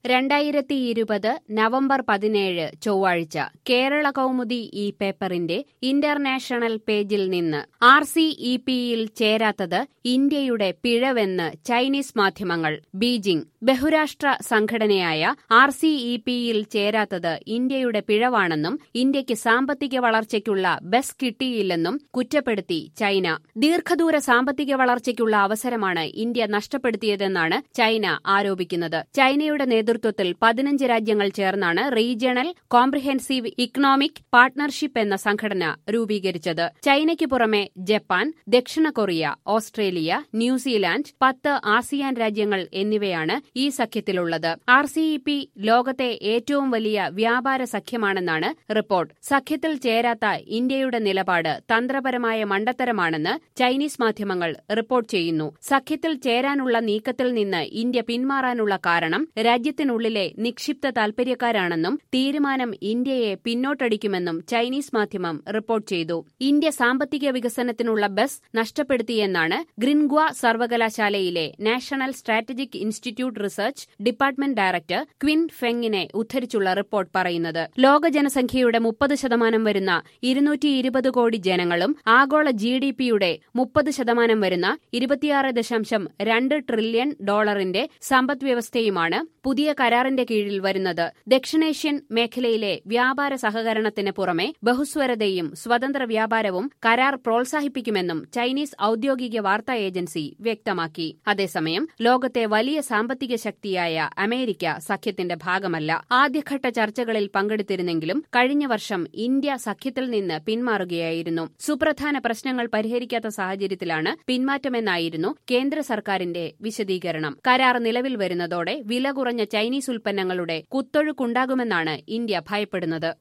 രണ്ടായിരത്തി ഇരുപത് നവംബർ പതിനേഴ് ചൊവ്വാഴ്ച കേരള കൗമുദി ഈ പേപ്പറിന്റെ ഇന്റർനാഷണൽ പേജിൽ നിന്ന് ആർ സി ഇ പിയിൽ ചേരാത്തത് ഇന്ത്യയുടെ പിഴവെന്ന് ചൈനീസ് മാധ്യമങ്ങൾ ബീജിംഗ് ബഹുരാഷ്ട്ര സംഘടനയായ ആർ സി ഇ പിയിൽ ചേരാത്തത് ഇന്ത്യയുടെ പിഴവാണെന്നും ഇന്ത്യക്ക് സാമ്പത്തിക വളർച്ചയ്ക്കുള്ള ബസ് കിട്ടിയില്ലെന്നും കുറ്റപ്പെടുത്തി ചൈന ദീർഘദൂര സാമ്പത്തിക വളർച്ചയ്ക്കുള്ള അവസരമാണ് ഇന്ത്യ നഷ്ടപ്പെടുത്തിയതെന്നാണ് ചൈന ആരോപിക്കുന്നത് ചൈനയുടെ നേതൃത്വത്തിൽ പതിനഞ്ച് രാജ്യങ്ങൾ ചേർന്നാണ് റീജിയണൽ കോംപ്രിഹെൻസീവ് ഇക്കണോമിക് പാർട്ട്ണർഷിപ്പ് എന്ന സംഘടന രൂപീകരിച്ചത് ചൈനയ്ക്ക് പുറമെ ജപ്പാൻ ദക്ഷിണ കൊറിയ ഓസ്ട്രേലിയ ന്യൂസിലാൻഡ് പത്ത് ആസിയാൻ രാജ്യങ്ങൾ എന്നിവയാണ് ഈ സഖ്യത്തിലുള്ളത് ആർ സി ഇ പി ലോകത്തെ ഏറ്റവും വലിയ വ്യാപാര സഖ്യമാണെന്നാണ് റിപ്പോർട്ട് സഖ്യത്തിൽ ചേരാത്ത ഇന്ത്യയുടെ നിലപാട് തന്ത്രപരമായ മണ്ടത്തരമാണെന്ന് ചൈനീസ് മാധ്യമങ്ങൾ റിപ്പോർട്ട് ചെയ്യുന്നു സഖ്യത്തിൽ ചേരാനുള്ള നീക്കത്തിൽ നിന്ന് ഇന്ത്യ പിന്മാറാനുള്ള കാരണം രാജ്യത്തിനുള്ളിലെ നിക്ഷിപ്ത താൽപര്യക്കാരാണെന്നും തീരുമാനം ഇന്ത്യയെ പിന്നോട്ടടിക്കുമെന്നും ചൈനീസ് മാധ്യമം റിപ്പോർട്ട് ചെയ്തു ഇന്ത്യ സാമ്പത്തിക വികസനത്തിനുള്ള ബസ് നഷ്ടപ്പെടുത്തിയെന്നാണ് ഗ്രിൻഗ്വ സർവകലാശാലയിലെ national strategic institute research department director Qin ഫെങ്ങിനെ ഉദ്ധരിച്ചുള്ള റിപ്പോർട്ട് പറയുന്നത് ലോക ജനസംഖ്യയുടെ മുപ്പത് ശതമാനം വരുന്ന ഇരുന്നൂറ്റി ഇരുപത് കോടി ജനങ്ങളും ആഗോള ജി ഡി പിയുടെ മുപ്പത് ശതമാനം വരുന്ന ഇരുപത്തിയാറ് ദശാംശം രണ്ട് ട്രില്യൺ ഡോളറിന്റെ സമ്പദ്വ്യവസ്ഥയുമാണ് പുതിയ കരാറിന്റെ കീഴിൽ വരുന്നത് ദക്ഷിണേഷ്യൻ മേഖലയിലെ വ്യാപാര സഹകരണത്തിന് പുറമെ ബഹുസ്വരതയും സ്വതന്ത്ര വ്യാപാരവും കരാർ പ്രോത്സാഹിപ്പിക്കുമെന്നും ചൈനീസ് ഔദ്യോഗിക വാർത്താ ഏജൻസി വ്യക്തമാക്കി അതേസമയം ലോകത്തെ വലിയ സാമ്പത്തിക ശക്തിയായ അമേരിക്ക സഖ്യത്തിന്റെ ഭാഗമല്ല ആദ്യഘട്ട ചർച്ചകളിൽ പങ്കെടുത്തിരുന്നെങ്കിലും കഴിഞ്ഞ വർഷം ഇന്ത്യ സഖ്യത്തിൽ നിന്ന് പിന്മാറുകയായിരുന്നു സുപ്രധാന പ്രശ്നങ്ങൾ പരിഹരിക്കാത്ത സാഹചര്യത്തിലാണ് പിന്മാറ്റമെന്നായിരുന്നു കേന്ദ്ര സർക്കാരിന്റെ വിശദീകരണം കരാർ നിലവിൽ വരുന്നതോടെ വില കുറഞ്ഞ ചൈനീസ് ഉൽപ്പന്നങ്ങളുടെ കുത്തൊഴുക്കുണ്ടാകുമെന്നാണ് ഇന്ത്യ ഭയപ്പെടുന്നത്